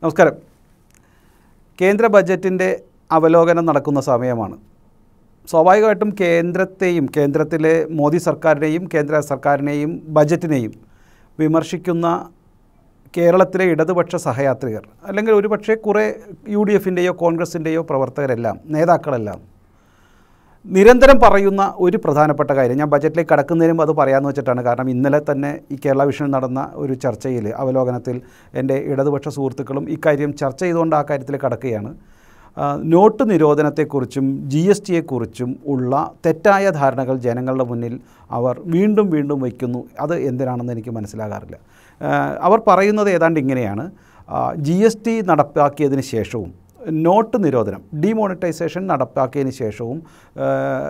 നമസ്കാരം കേന്ദ്ര ബജറ്റിൻ്റെ അവലോകനം നടക്കുന്ന സമയമാണ് സ്വാഭാവികമായിട്ടും കേന്ദ്രത്തെയും കേന്ദ്രത്തിലെ മോദി സർക്കാരിനെയും കേന്ദ്ര സർക്കാരിനെയും ബജറ്റിനെയും വിമർശിക്കുന്ന കേരളത്തിലെ ഇടതുപക്ഷ സഹയാത്രികർ അല്ലെങ്കിൽ ഒരുപക്ഷെ കുറേ യു ഡി എഫിൻ്റെയോ കോൺഗ്രസിൻ്റെയോ പ്രവർത്തകരെല്ലാം നേതാക്കളെല്ലാം നിരന്തരം പറയുന്ന ഒരു പ്രധാനപ്പെട്ട കാര്യം ഞാൻ ബജറ്റിലേക്ക് കടക്കുന്നതിന് മുമ്പ് അത് പറയാമെന്ന് വെച്ചിട്ടാണ് കാരണം ഇന്നലെ തന്നെ ഈ കേരള വിഷനിൽ നടന്ന ഒരു ചർച്ചയിൽ അവലോകനത്തിൽ എൻ്റെ ഇടതുപക്ഷ സുഹൃത്തുക്കളും ഇക്കാര്യം ചർച്ച ചെയ്തുകൊണ്ട് ആ കാര്യത്തിൽ കടക്കുകയാണ് ആ, നോട്ട് നിരോധനത്തെക്കുറിച്ചും ജി എസ് ടിയെക്കുറിച്ചും ഉള്ള തെറ്റായ ധാരണകൾ ജനങ്ങളുടെ മുന്നിൽ അവർ വീണ്ടും വീണ്ടും വയ്ക്കുന്നു അത് എന്തിനാണെന്ന് എനിക്ക് മനസ്സിലാകാറില്ല ആ, അവർ പറയുന്നത് ഏതാണ്ട് ഇങ്ങനെയാണ് ജി എസ് ടി നടപ്പാക്കിയതിന് ശേഷവും നോട്ട് നിരോധനം ഡിമോണിറ്റൈസേഷൻ നടപ്പാക്കിയതിന് ശേഷവും ആ,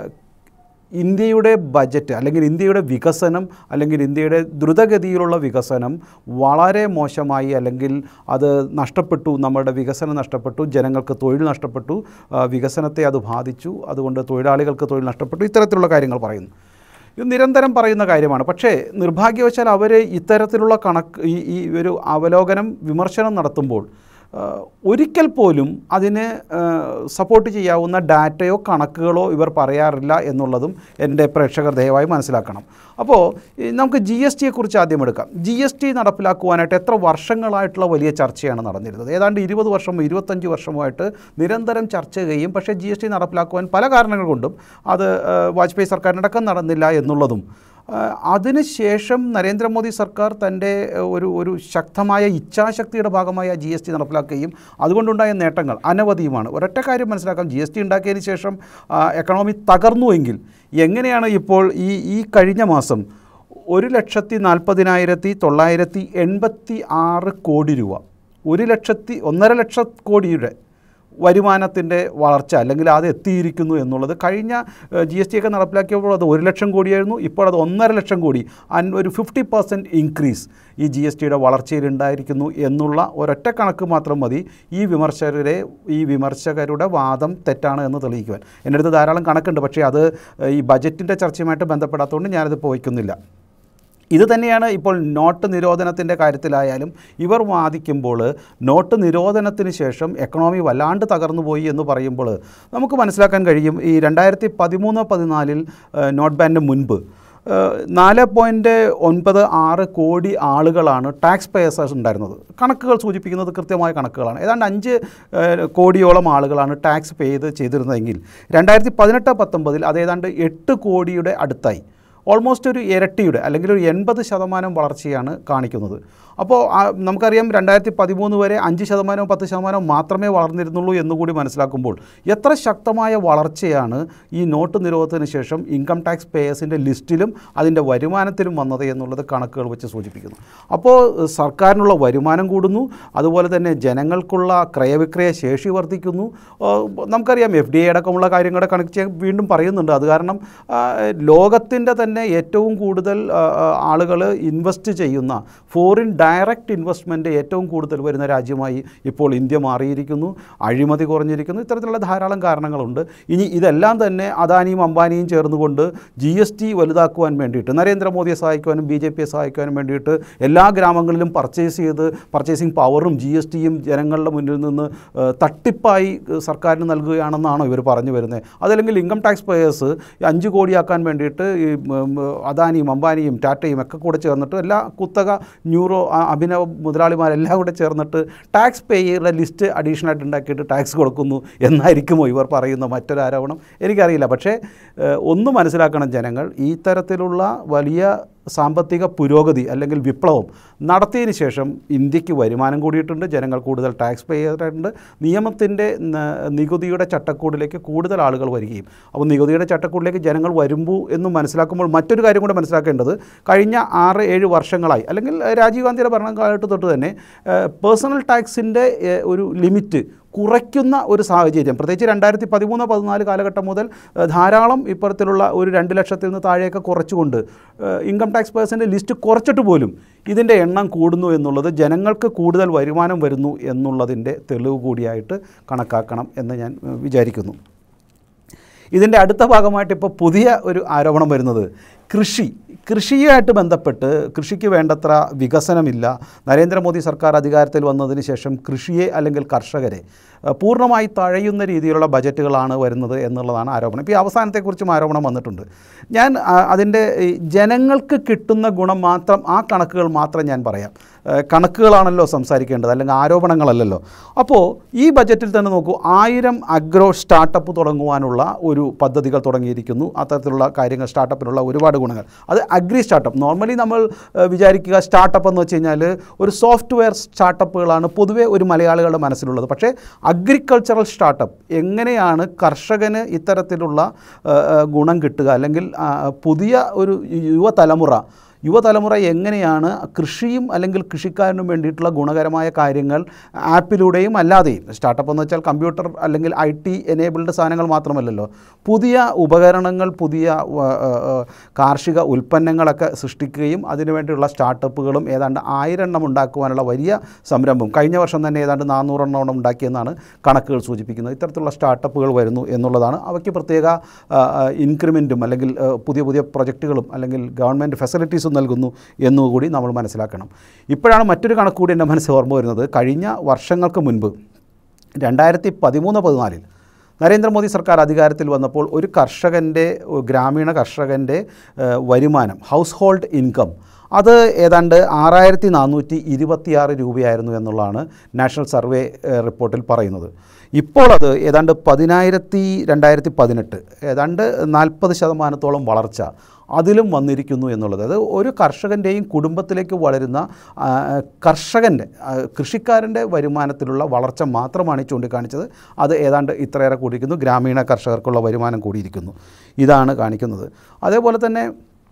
ഇന്ത്യയുടെ ബജറ്റ് അല്ലെങ്കിൽ ഇന്ത്യയുടെ വികസനം അല്ലെങ്കിൽ ഇന്ത്യയുടെ ദ്രുതഗതിയിലുള്ള വികസനം വളരെ മോശമായി അല്ലെങ്കിൽ അത് നഷ്ടപ്പെട്ടു നമ്മുടെ വികസനം നഷ്ടപ്പെട്ടു ജനങ്ങൾക്ക് തൊഴിൽ നഷ്ടപ്പെട്ടു ആ, വികസനത്തെ അത് ബാധിച്ചു അതുകൊണ്ട് തൊഴിലാളികൾക്ക് തൊഴിൽ നഷ്ടപ്പെട്ടു ഇത്തരത്തിലുള്ള കാര്യങ്ങൾ പറയുന്നു ഇത് നിരന്തരം പറയുന്ന കാര്യമാണ് പക്ഷേ നിർഭാഗ്യവശാൽ അവർ ഇത്തരത്തിലുള്ള കണക്ക് ഈ ഈ ഒരു അവലോകനം വിമർശനം നടത്തുമ്പോൾ ആ, ഒരിക്കൽ പോലും അതിന് സപ്പോർട്ട് ചെയ്യാവുന്ന ഡാറ്റയോ കണക്കുകളോ ഇവർ പറയാറില്ല എന്നുള്ളതും എൻ്റെ പ്രേക്ഷകർ ദയവായി മനസ്സിലാക്കണം അപ്പോൾ ഈ നമുക്ക് ജി എസ് ടിയെക്കുറിച്ച് ആദ്യം എടുക്കാം ജി എസ് ടി നടപ്പിലാക്കുവാനായിട്ട് എത്ര വർഷങ്ങളായിട്ടുള്ള വലിയ ചർച്ചയാണ് നടന്നിരുന്നത് ഏതാണ്ട് ഇരുപത് വർഷമോ ഇരുപത്തഞ്ച് വർഷമായിട്ട് നിരന്തരം ചർച്ച ചെയ്യുകയും പക്ഷേ ജി എസ് ടി നടപ്പിലാക്കുവാൻ പല കാരണങ്ങൾ കൊണ്ടും അത് ആ, വാജ്പേയി സർക്കാരിനടക്കം നടന്നില്ല എന്നുള്ളതും ആ, അതിനുശേഷം നരേന്ദ്രമോദി സർക്കാർ തൻ്റെ ഏഹ്, ഒരു ഒരു ശക്തമായ ഇച്ഛാശക്തിയുടെ ഭാഗമായ ജി എസ് ടി നടപ്പിലാക്കുകയും അതുകൊണ്ടുണ്ടായ നേട്ടങ്ങൾ അനവധിയുമാണ് ഒരൊറ്റ കാര്യം മനസ്സിലാക്കാം ജി എസ് ടി ഉണ്ടാക്കിയതിന് ശേഷം ആ, എക്കണോമി തകർന്നുവെങ്കിൽ എങ്ങനെയാണ് ഇപ്പോൾ ഈ ഈ കഴിഞ്ഞ മാസം ഒരു ലക്ഷത്തി നാൽപ്പതിനായിരത്തി തൊള്ളായിരത്തി എൺപത്തി ആറ് കോടി രൂപ ഒരു ലക്ഷത്തി ഒന്നര ലക്ഷം കോടിയുടെ വരുമാനത്തിൻ്റെ വളർച്ച അല്ലെങ്കിൽ അത് എത്തിയിരിക്കുന്നു എന്നുള്ളത് കഴിഞ്ഞ ജി എസ് ടി ഒക്കെ നടപ്പിലാക്കിയപ്പോൾ അത് ഒരു ലക്ഷം കോടിയായിരുന്നു ഇപ്പോൾ അത് ഒന്നര ലക്ഷം കോടി അൻ ഒരു ഫിഫ്റ്റി പെർസെൻറ്റ് ഇൻക്രീസ് ഈ ജി എസ് ടിയുടെ വളർച്ചയിൽ ഉണ്ടായിരിക്കുന്നു എന്നുള്ള ഒരൊറ്റ കണക്ക് മാത്രം മതി ഈ വിമർശകരെ ഈ വിമർശകരുടെ വാദം തെറ്റാണ് എന്ന് തെളിയിക്കുവാൻ എൻ്റെ അടുത്ത് ധാരാളം കണക്കുണ്ട് പക്ഷേ അത് ഈ ബജറ്റിൻ്റെ ചർച്ചയുമായിട്ട് ബന്ധപ്പെടാത്തതുകൊണ്ട് ഞാനത് പോയിക്കുന്നില്ല ഇത് തന്നെയാണ് ഇപ്പോൾ നോട്ട് നിരോധനത്തിൻ്റെ കാര്യത്തിലായാലും ഇവർ വാദിക്കുമ്പോൾ നോട്ട് നിരോധനത്തിന് ശേഷം എക്കണോമി വല്ലാണ്ട് തകർന്നു പോയി എന്ന് പറയുമ്പോൾ നമുക്ക് മനസ്സിലാക്കാൻ കഴിയും ഈ രണ്ടായിരത്തി പതിമൂന്ന് പതിനാലിൽ നോട്ട് ബാനിന് മുൻപ് ഏഹ്, നാല് പോയിൻറ്റ് ഒൻപത് ആറ് കോടി ആളുകളാണ് ടാക്സ് പേയേഴ്സേഴ്സ് ഉണ്ടായിരുന്നത് കണക്കുകൾ സൂചിപ്പിക്കുന്നത് കൃത്യമായ കണക്കുകളാണ് ഏതാണ്ട് അഞ്ച് ഏഹ്, കോടിയോളം ആളുകളാണ് ടാക്സ് പേ ചെയ്ത് ചെയ്തിരുന്നതെങ്കിൽ രണ്ടായിരത്തി പതിനെട്ട് പത്തൊമ്പതിൽ അത് ഏതാണ്ട് എട്ട് കോടിയുടെ അടുത്തായി ഓൾമോസ്റ്റ് ഒരു ഇരട്ടിയുടെ അല്ലെങ്കിൽ ഒരു എൺപത് ശതമാനം വളർച്ചയാണ് കാണിക്കുന്നത് അപ്പോൾ ആ, നമുക്കറിയാം രണ്ടായിരത്തി പതിമൂന്ന് വരെ അഞ്ച് ശതമാനവും പത്ത് ശതമാനവും മാത്രമേ വളർന്നിരുന്നുള്ളൂ എന്നുകൂടി മനസ്സിലാക്കുമ്പോൾ എത്ര ശക്തമായ വളർച്ചയാണ് ഈ നോട്ട് നിരോധനത്തിന് ശേഷം ഇൻകം ടാക്സ് പേയേഴ്സിൻ്റെ ലിസ്റ്റിലും അതിൻ്റെ വരുമാനത്തിലും വന്നത് എന്നുള്ളത് കണക്കുകൾ വെച്ച് സൂചിപ്പിക്കുന്നു അപ്പോൾ ഏഹ്, സർക്കാരിനുള്ള വരുമാനം കൂടുന്നു അതുപോലെ തന്നെ ജനങ്ങൾക്കുള്ള ക്രയവിക്രയ ശേഷി വർദ്ധിക്കുന്നു ഏഹ്, നമുക്കറിയാം എഫ് ഡി ഐ അടക്കമുള്ള കാര്യങ്ങളുടെ കണക്ട് ചെയ്യാൻ വീണ്ടും പറയുന്നുണ്ട് അത് കാരണം ലോകത്തിൻ്റെ തന്നെ ഏറ്റവും കൂടുതൽ ആളുകൾ ഇൻവെസ്റ്റ് ചെയ്യുന്ന ഫോറിൻ ഡയറക്റ്റ് ഇൻവെസ്റ്റ്മെൻറ്റ് ഏറ്റവും കൂടുതൽ വരുന്ന രാജ്യമായി ഇപ്പോൾ ഇന്ത്യ മാറിയിരിക്കുന്നു അഴിമതി കുറഞ്ഞിരിക്കുന്നു ഇത്തരത്തിലുള്ള ധാരാളം കാരണങ്ങളുണ്ട് ഇനി ഇതെല്ലാം തന്നെ അദാനിയും അംബാനിയും ചേർന്നുകൊണ്ട് ജി എസ് ടി വലുതാക്കുവാൻ വേണ്ടിയിട്ട് നരേന്ദ്രമോദിയെ സഹായിക്കുവാനും ബി ജെ പിയെ സഹായിക്കുവാനും വേണ്ടിയിട്ട് എല്ലാ ഗ്രാമങ്ങളിലും പർച്ചേസ് ചെയ്ത് പർച്ചേസിങ് പവറും ജി എസ് ടിയും ജനങ്ങളുടെ മുന്നിൽ നിന്ന് ഏഹ്, തട്ടിപ്പായി ഏഹ്, സർക്കാരിന് നൽകുകയാണെന്നാണോ ഇവർ പറഞ്ഞു വരുന്നത് അതല്ലെങ്കിൽ ഇൻകം ടാക്സ് പേയേഴ്സ് അഞ്ച് കോടിയാക്കാൻ വേണ്ടിയിട്ട് ഈ ഉം, ഉം, അദാനിയും അംബാനിയും ടാറ്റയും ഒക്കെ കൂടെ ചേർന്നിട്ട് എല്ലാ കുത്തക ന്യൂറോ ആ- അഭിനവ മുതലാളിമാരെല്ലാം കൂടെ ചേർന്നിട്ട് ടാക്സ് പേയറുടെ ലിസ്റ്റ് അഡീഷണൽ ആയിട്ട് ഉണ്ടാക്കിയിട്ട് ടാക്സ് കൊടുക്കുന്നു എന്നായിരിക്കുമോ ഇവർ പറയുന്ന മറ്റൊരു ആരോപണം എനിക്കറിയില്ല പക്ഷേ ഏഹ്, ഒന്ന് മനസ്സിലാക്കണം ജനങ്ങൾ ഈ തരത്തിലുള്ള വലിയ സാമ്പത്തിക പുരോഗതി അല്ലെങ്കിൽ വിപ്ലവം നടത്തിയതിന് ശേഷം ഇന്ത്യക്ക് വരുമാനം കൂടിയിട്ടുണ്ട് ജനങ്ങൾ കൂടുതൽ ടാക്സ് പേ ചെയ്തിട്ടുണ്ട് നിയമത്തിൻ്റെ ന- നികുതിയുടെ ചട്ടക്കൂടിലേക്ക് കൂടുതൽ ആളുകൾ വരികയും അപ്പോൾ നികുതിയുടെ ചട്ടക്കൂടിലേക്ക് ജനങ്ങൾ വരുമ്പോൾ എന്ന് മനസ്സിലാക്കുമ്പോൾ മറ്റൊരു കാര്യം കൂടെ മനസ്സിലാക്കേണ്ടത് കഴിഞ്ഞ ആറ് ഏഴ് വർഷങ്ങളായി അല്ലെങ്കിൽ രാജീവ് ഗാന്ധിയുടെ ഭരണകാലത്ത് തൊട്ട് തന്നെ പേഴ്സണൽ ടാക്സിൻ്റെ ഒരു ലിമിറ്റ് കുറയ്ക്കുന്ന ഒരു സാഹചര്യം പ്രത്യേകിച്ച് രണ്ടായിരത്തി പതിമൂന്ന് പതിനാല് കാലഘട്ടം മുതൽ ഏഹ്, ധാരാളം ഇത്തരത്തിലുള്ള ഒരു രണ്ട് ലക്ഷത്തിൽ നിന്ന് താഴെയൊക്കെ കുറച്ചുകൊണ്ട് ഏഹ്, ഇൻകം ടാക്സ് പേഴ്സൻ്റെ ലിസ്റ്റ് കുറച്ചിട്ട് പോലും ഇതിൻ്റെ എണ്ണം കൂടുന്നു എന്നുള്ളത് ജനങ്ങൾക്ക് കൂടുതൽ വരുമാനം വരുന്നു എന്നുള്ളതിൻ്റെ തെളിവ് കൂടിയായിട്ട് കണക്കാക്കണം എന്ന് ഞാൻ ഏഹ്, വിചാരിക്കുന്നു ഇതിൻ്റെ അടുത്ത ഭാഗമായിട്ട് ഇപ്പോൾ പുതിയ ഒരു ആരോപണം വരുന്നത് കൃഷി കൃഷിയുമായിട്ട് ബന്ധപ്പെട്ട് കൃഷിക്ക് വേണ്ടത്ര വികസനമില്ല നരേന്ദ്രമോദി സർക്കാർ അധികാരത്തിൽ വന്നതിന് ശേഷം കൃഷിയെ അല്ലെങ്കിൽ കർഷകരെ അഹ് പൂർണ്ണമായി തഴയുന്ന രീതിയിലുള്ള ബജറ്റുകളാണ് വരുന്നത് എന്നുള്ളതാണ് ആരോപണം ഇപ്പോൾ ഈ അവസാനത്തെക്കുറിച്ചും ആരോപണം വന്നിട്ടുണ്ട് ഞാൻ ആ, അതിൻ്റെ ഈ ജനങ്ങൾക്ക് കിട്ടുന്ന ഗുണം മാത്രം ആ കണക്കുകൾ മാത്രം ഞാൻ പറയാം ഏഹ് കണക്കുകളാണല്ലോ സംസാരിക്കേണ്ടത് അല്ലെങ്കിൽ ആരോപണങ്ങളല്ലല്ലോ അപ്പോൾ ഈ ബജറ്റിൽ തന്നെ നോക്കൂ ആയിരം അഗ്രോ സ്റ്റാർട്ടപ്പ് തുടങ്ങുവാനുള്ള ഒരു പദ്ധതികൾ തുടങ്ങിയിരിക്കുന്നു അത്തരത്തിലുള്ള കാര്യങ്ങൾ സ്റ്റാർട്ടപ്പിനുള്ള ഒരുപാട് ഗുണങ്ങൾ അത് അഗ്രി സ്റ്റാർട്ടപ്പ് നോർമലി നമ്മൾ ഏഹ് വിചാരിക്കുക സ്റ്റാർട്ടപ്പ് എന്ന് വെച്ച് കഴിഞ്ഞാൽ ഒരു സോഫ്റ്റ്വെയർ സ്റ്റാർട്ടപ്പുകളാണ് പൊതുവേ ഒരു മലയാളികളുടെ മനസ്സിലുള്ളത് പക്ഷേ അഗ്രികൾച്ചറൽ സ്റ്റാർട്ടപ്പ് എങ്ങനെയാണ് കർഷകന് ഇത്തരത്തിലുള്ള ഏഹ്, ഏഹ്, ഗുണം കിട്ടുക അല്ലെങ്കിൽ ആ, പുതിയ ഒരു യുവതലമുറ യുവതലമുറ എങ്ങനെയാണ് കൃഷിയും അല്ലെങ്കിൽ കൃഷിക്കാരനും വേണ്ടിയിട്ടുള്ള ഗുണകരമായ കാര്യങ്ങൾ ആപ്പിലൂടെയും അല്ലാതെയും സ്റ്റാർട്ടപ്പ് എന്ന് വെച്ചാൽ കമ്പ്യൂട്ടർ അല്ലെങ്കിൽ ഐ ടി എനേബിൾഡ് സാധനങ്ങൾ മാത്രമല്ലല്ലോ പുതിയ ഉപകരണങ്ങൾ പുതിയ വ, ആ, ആ, കാർഷിക ഉൽപ്പന്നങ്ങളൊക്കെ സൃഷ്ടിക്കുകയും അതിനുവേണ്ടിയുള്ള സ്റ്റാർട്ടപ്പുകളും ഏതാണ്ട് ആയിരം എണ്ണം ഉണ്ടാക്കുവാനുള്ള വലിയ സംരംഭം കഴിഞ്ഞ വർഷം തന്നെ ഏതാണ്ട് നാനൂറെണ്ണം ഉണ്ടാക്കിയെന്നാണ് കണക്കുകൾ സൂചിപ്പിക്കുന്നത് ഇത്തരത്തിലുള്ള സ്റ്റാർട്ടപ്പുകൾ വരുന്നു എന്നുള്ളതാണ് അവയ്ക്ക് പ്രത്യേക ഇൻക്രിമെൻറ്റും അല്ലെങ്കിൽ ആ, പുതിയ പുതിയ പ്രൊജക്റ്റുകളും അല്ലെങ്കിൽ ഗവൺമെൻറ് ഫെസിലിറ്റീസും നൽകുന്നു എന്നുകൂടി നമ്മൾ മനസ്സിലാക്കണം ഇപ്പോഴാണ് മറ്റൊരു കണക്ക് കൂടി എൻ്റെ മനസ്സിൽ ഓർമ്മ വരുന്നത് കഴിഞ്ഞ വർഷങ്ങൾക്ക് മുൻപ് രണ്ടായിരത്തി പതിമൂന്ന് പതിനാലിൽ നരേന്ദ്രമോദി സർക്കാർ അധികാരത്തിൽ വന്നപ്പോൾ ഒരു കർഷകൻ്റെ ഗ്രാമീണ കർഷകൻ്റെ ഏഹ്, വരുമാനം ഹൗസ് ഹോൾഡ് ഇൻകം അത് ഏതാണ്ട് ആറായിരത്തി നാനൂറ്റി ഇരുപത്തിയാറ് രൂപയായിരുന്നു എന്നുള്ളതാണ് നാഷണൽ സർവേ ഏഹ്, റിപ്പോർട്ടിൽ പറയുന്നത് ഇപ്പോൾ അത് ഏതാണ്ട് പതിനായിരത്തി രണ്ടായിരത്തി പതിനെട്ട് ഏതാണ്ട് നാൽപ്പത് ശതമാനത്തോളം വളർച്ച അതിലും വന്നിരിക്കുന്നു എന്നുള്ളത് അത് ഒരു കർഷകൻ്റെയും കുടുംബത്തിലേക്ക് വളരുന്ന ആ, കർഷകൻ്റെ ആ, കൃഷിക്കാരൻ്റെ വരുമാനത്തിലുള്ള വളർച്ച മാത്രമാണ് ഈ ചൂണ്ടിക്കാണിച്ചത് അത് ഏതാണ്ട് ഇത്രയേറെ കൂടിയിരിക്കുന്നു ഗ്രാമീണ കർഷകർക്കുള്ള വരുമാനം കൂടിയിരിക്കുന്നു ഇതാണ് കാണിക്കുന്നത് അതേപോലെ തന്നെ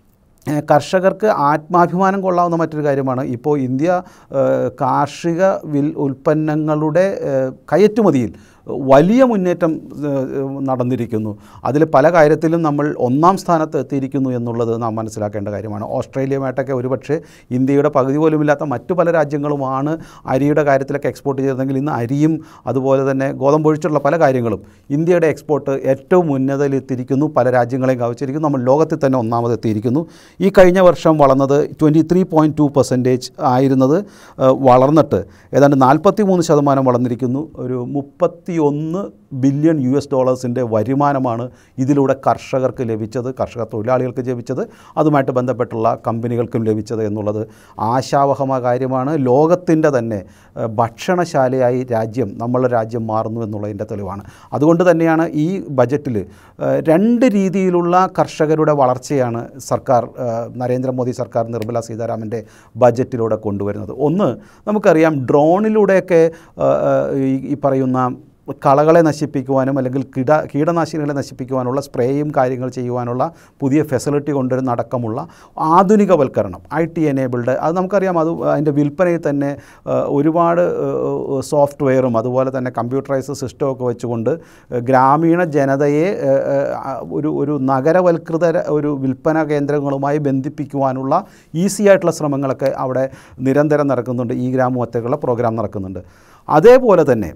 ഏഹ് കർഷകർക്ക് ആത്മാഭിമാനം കൊള്ളാവുന്ന മറ്റൊരു കാര്യമാണ് ഇപ്പോൾ ഇന്ത്യ ഏഹ് കാർഷിക വിൽ ഉൽപ്പന്നങ്ങളുടെ ഏഹ് കയറ്റുമതിയിൽ വലിയ മുന്നേറ്റം ഏഹ് നടന്നിരിക്കുന്നു അതിൽ പല കാര്യത്തിലും നമ്മൾ ഒന്നാം സ്ഥാനത്ത് എത്തിയിരിക്കുന്നു എന്നുള്ളത് നാം മനസ്സിലാക്കേണ്ട കാര്യമാണ് ഓസ്ട്രേലിയയുമായിട്ടൊക്കെ ഒരുപക്ഷെ ഇന്ത്യയുടെ പകുതി പോലുമില്ലാത്ത മറ്റു പല രാജ്യങ്ങളുമാണ് അരിയുടെ കാര്യത്തിലൊക്കെ എക്സ്പോർട്ട് ചെയ്തതെങ്കിൽ ഇന്ന് അരിയും അതുപോലെ തന്നെ ഗോതമ്പൊഴിച്ചുള്ള പല കാര്യങ്ങളും ഇന്ത്യയുടെ എക്സ്പോർട്ട് ഏറ്റവും ഉന്നതയിലെത്തിയിരിക്കുന്നു പല രാജ്യങ്ങളെയും കവച്ചിരിക്കുന്നു നമ്മൾ ലോകത്തിൽ തന്നെ ഒന്നാമതെത്തിയിരിക്കുന്നു ഈ കഴിഞ്ഞ വർഷം വളർന്നത് twenty three point two percentage ആയിരുന്നത് ഏഹ് വളർന്നിട്ട് ഏതാണ്ട് നാൽപ്പത്തി മൂന്ന് ശതമാനം വളർന്നിരിക്കുന്നു ഒരു മുപ്പത്തി ഒന്ന് ബില്യൺ യു എസ് ഡോളേഴ്സിൻ്റെ വരുമാനമാണ് ഇതിലൂടെ കർഷകർക്ക് ലഭിച്ചത് കർഷക തൊഴിലാളികൾക്ക് ലഭിച്ചത് അതുമായിട്ട് ബന്ധപ്പെട്ടുള്ള കമ്പനികൾക്കും ലഭിച്ചത് എന്നുള്ളത് ആശാവഹമായ കാര്യമാണ് ലോകത്തിൻ്റെ തന്നെ ഏഹ്, ഭക്ഷണശാലയായി രാജ്യം നമ്മളുടെ രാജ്യം മാറുന്നു എന്നുള്ളതിൻ്റെ തെളിവാണ് അതുകൊണ്ട് തന്നെയാണ് ഈ ബജറ്റിൽ ഏഹ്, രണ്ട് രീതിയിലുള്ള കർഷകരുടെ വളർച്ചയാണ് സർക്കാർ ഏഹ്, നരേന്ദ്രമോദി സർക്കാർ നിർമ്മല സീതാരാമൻ്റെ ബജറ്റിലൂടെ കൊണ്ടുവരുന്നത് ഒന്ന് നമുക്കറിയാം ഡ്രോണിലൂടെയൊക്കെ ഏഹ്, ഏഹ്, ഈ- ഈ പറയുന്ന കളകളെ നശിപ്പിക്കുവാനും അല്ലെങ്കിൽ കീട കീടനാശിനികളെ നശിപ്പിക്കുവാനുള്ള സ്പ്രേയും കാര്യങ്ങൾ ചെയ്യുവാനുള്ള പുതിയ ഫെസിലിറ്റി കൊണ്ടുവരുന്ന അടക്കമുള്ള ആധുനികവൽക്കരണം ഐ ടി എനേബിൾഡ് അത് നമുക്കറിയാം അത് അതിൻ്റെ വിൽപ്പനയിൽ തന്നെ ആ, ഒരുപാട് സോഫ്റ്റ്വെയറും അതുപോലെ തന്നെ കമ്പ്യൂട്ടറൈസ് സിസ്റ്റമൊക്കെ വെച്ചുകൊണ്ട് ആ, ഗ്രാമീണ ജനതയെ ആ, ആ, ഒരു ഒരു നഗരവൽകൃത ര- ഒരു വിൽപ്പന കേന്ദ്രങ്ങളുമായി ബന്ധിപ്പിക്കുവാനുള്ള ഈസി ആയിട്ടുള്ള ശ്രമങ്ങളൊക്കെ അവിടെ നിരന്തരം നടക്കുന്നുണ്ട് ഈ ഗ്രാമമൊറ്റക്കുള്ള പ്രോഗ്രാം നടക്കുന്നുണ്ട് അതേപോലെ തന്നെ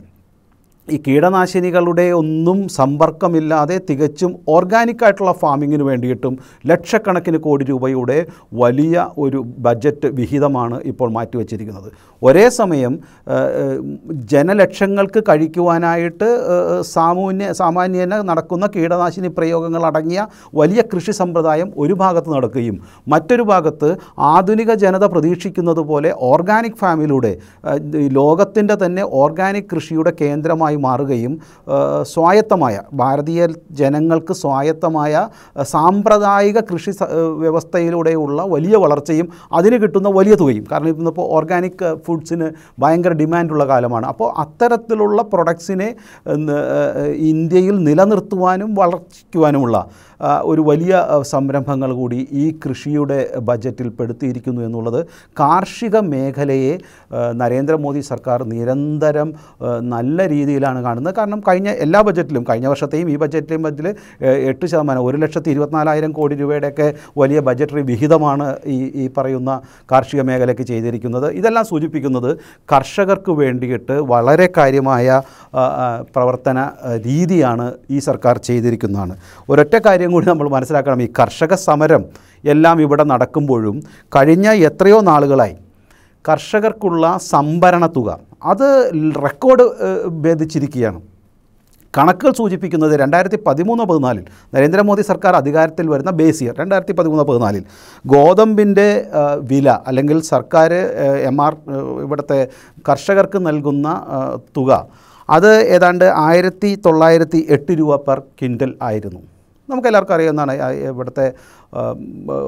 ഈ കീടനാശിനികളുടെ ഒന്നും സമ്പർക്കമില്ലാതെ തികച്ചും ഓർഗാനിക് ആയിട്ടുള്ള ഫാമിങ്ങിന് വേണ്ടിയിട്ടും ലക്ഷക്കണക്കിന് കോടി രൂപയുടെ വലിയ ഒരു ബജറ്റ് വിഹിതമാണ് ഇപ്പോൾ മാറ്റിവെച്ചിരിക്കുന്നത് ഒരേ സമയം ഏഹ്, ഏഹ്, ജനലക്ഷങ്ങൾക്ക് കഴിക്കുവാനായിട്ട് ഏഹ്, സാമൂന്യ സാമാന്യേന നടക്കുന്ന കീടനാശിനി പ്രയോഗങ്ങൾ അടങ്ങിയ വലിയ കൃഷി സമ്പ്രദായം ഒരു ഭാഗത്ത് നടക്കുകയും മറ്റൊരു ഭാഗത്ത് ആധുനിക ജനത പ്രതീക്ഷിക്കുന്നത് പോലെ ഓർഗാനിക് ഫാമിലൂടെ ലോകത്തിൻ്റെ തന്നെ ഓർഗാനിക് കൃഷിയുടെ കേന്ദ്രമായി മാറുകയും ആ, സ്വായത്തമായ ഭാരതീയ ജനങ്ങൾക്ക് സ്വായത്തമായ ആ, സാമ്പ്രദായിക കൃഷി സ- ആ, വ്യവസ്ഥയിലൂടെയുള്ള വലിയ വളർച്ചയും അതിന് കിട്ടുന്ന വലിയ തുകയും കാരണം ഇന്നിപ്പോൾ ഓർഗാനിക് ഫുഡ്സിന് ഭയങ്കര ഡിമാൻഡുള്ള കാലമാണ് അപ്പോൾ അത്തരത്തിലുള്ള പ്രൊഡക്ട്സിനെ എന്ന്, ആ, ഇന്ത്യയിൽ നിലനിർത്തുവാനും വളർത്തിക്കുവാനുമുള്ള ആ, ഒരു വലിയ ആ, സംരംഭങ്ങൾ കൂടി ഈ കൃഷിയുടെ ബജറ്റിൽ പെടുത്തിയിരിക്കുന്നു എന്നുള്ളത് കാർഷിക മേഖലയെ ആ, നരേന്ദ്രമോദി സർക്കാർ നിരന്തരം ആ, നല്ല രീതിയിൽ രീതിയിലാണ് കാണുന്നത് കാരണം കഴിഞ്ഞ എല്ലാ ബജറ്റിലും കഴിഞ്ഞ വർഷത്തെയും ഈ ബജറ്റിലെയും ബജറ്റിൽ എട്ട് ശതമാനം ഒരു ലക്ഷത്തി ഇരുപത്തിനാലായിരം കോടി രൂപയുടെയൊക്കെ വലിയ ബജറ്ററി വിഹിതമാണ് ഈ ഈ പറയുന്ന കാർഷിക മേഖലയ്ക്ക് ചെയ്തിരിക്കുന്നത് ഇതെല്ലാം സൂചിപ്പിക്കുന്നത് കർഷകർക്ക് വേണ്ടിയിട്ട് വളരെ കാര്യമായ ആ, ആ, പ്രവർത്തന ആ, രീതിയാണ് ഈ സർക്കാർ ചെയ്തിരിക്കുന്നതാണ് ഒരൊറ്റ കാര്യം കൂടി നമ്മൾ മനസ്സിലാക്കണം ഈ കർഷക സമരം എല്ലാം ഇവിടെ നടക്കുമ്പോഴും കഴിഞ്ഞ എത്രയോ നാളുകളായി കർഷകർക്കുള്ള സംഭരണ തുക അത് റെക്കോർഡ് ഏഹ്, ഭേദിച്ചിരിക്കുകയാണ് കണക്കുകൾ സൂചിപ്പിക്കുന്നത് രണ്ടായിരത്തി പതിമൂന്ന് പതിനാലിൽ നരേന്ദ്രമോദി സർക്കാർ അധികാരത്തിൽ വരുന്ന ബേസ് ഇയർ രണ്ടായിരത്തി പതിമൂന്ന് പതിനാലിൽ ഗോതമ്പിൻ്റെ ആ, വില അല്ലെങ്കിൽ സർക്കാർ എം ആർ ഇവിടുത്തെ കർഷകർക്ക് നൽകുന്ന ആ, തുക അത് ഏതാണ്ട് ആയിരത്തി തൊള്ളായിരത്തി എട്ട് രൂപ പെർ ക്വിൻ്റൽ ആയിരുന്നു നമുക്കെല്ലാവർക്കും അറിയാവുന്നതാണ് ആ, ഇവിടുത്തെ ആ, ആ,